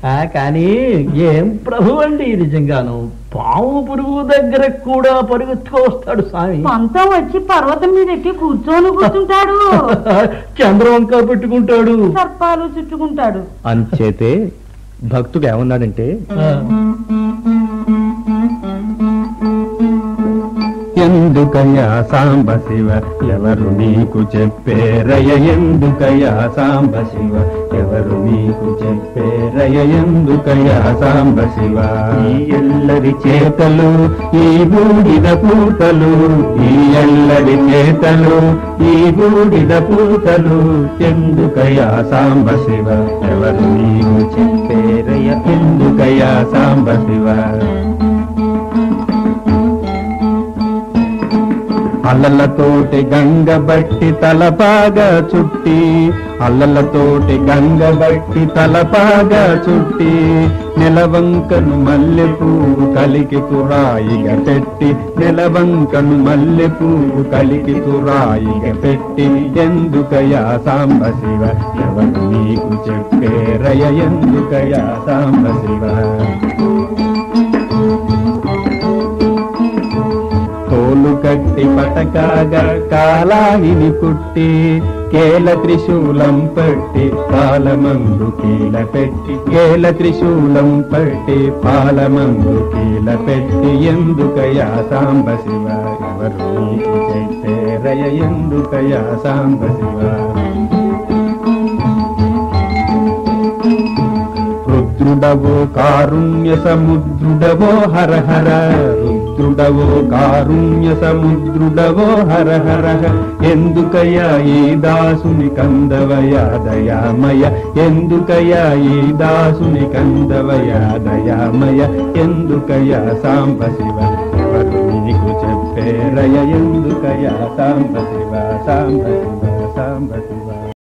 ఆ, కానీ ఏం ప్రభు అండి నిజంగాను పాము పురుగు దగ్గర కూడా పరుగుచ్చుకొస్తాడు స్వామి పంత వచ్చి పర్వతం మీద ఎక్కి కూర్చొని కూర్చుంటాడు చంద్రవంక పెట్టుకుంటాడు సర్పాలు చుట్టుకుంటాడు అంచేతే భక్తుడు ఏమన్నాడంటే ఆ, ఎందుకయ్యా సాంబ శివ ఎవరు నీకు చెప్పేరయ ఎందుకయ్యా సాంబ శివ ఎవరు నీకు చెప్పేరయ ఎందుకయ్యా సాంబ శివ ఈ ఎల్లరి చేతలు ఈ బూడిద పూతలు ఈ ఎల్లరి చేతలు ఈ బూడిద పూతలు ఎందుకయ్యా సాంబ శివ ఎవరు నీకు చెప్పేరయ ఎందుకయ్యా సాంబ శివ అల్లలతోటి గంగ బట్టి తలపాగా చుట్టి అల్లలతోటి గంగ బట్టి తలపాగా చుట్టి నెలవంకను మల్లె పువ్వు కలికి తురాయిగా పెట్టి నెలవంకను మల్లె పువ్వు కలికి తురాయిగా పెట్టి ఎందుకయా సాంబ శివ ఎవరు నీకు చెప్పేరయ ఎందుకయా సాంబ శివ తోలు కట్టి పటకాగా కాలాగిని పుట్టి కేల త్రిశూలం పట్టి పాలమందు కీల పెట్టి కేల త్రిశూలం పట్టి పాలమందు కీల పెట్టి ఎందుకయా సాంబ శివ ఎవరు నీకు చెప్పేరయ ఎందుకయా సాంబ శివ రుద్రుడవో కారుణ్య సముద్రుడవో హర హర రుద్రుడవో కారుణ్య సముద్రుడవో హర హర ఎందుకయ్యా ఈ దాసుని కందవయ దయామయ ఎందుకయ్యా ఈ దాసుని కందవయ దయామయ ఎందుకయ్యా సాంబ శివ ఎవరు నీకు చెప్పేరయ ఎందుకయ్యా సాంబ శివ సాంబ శివ సాంబ శివ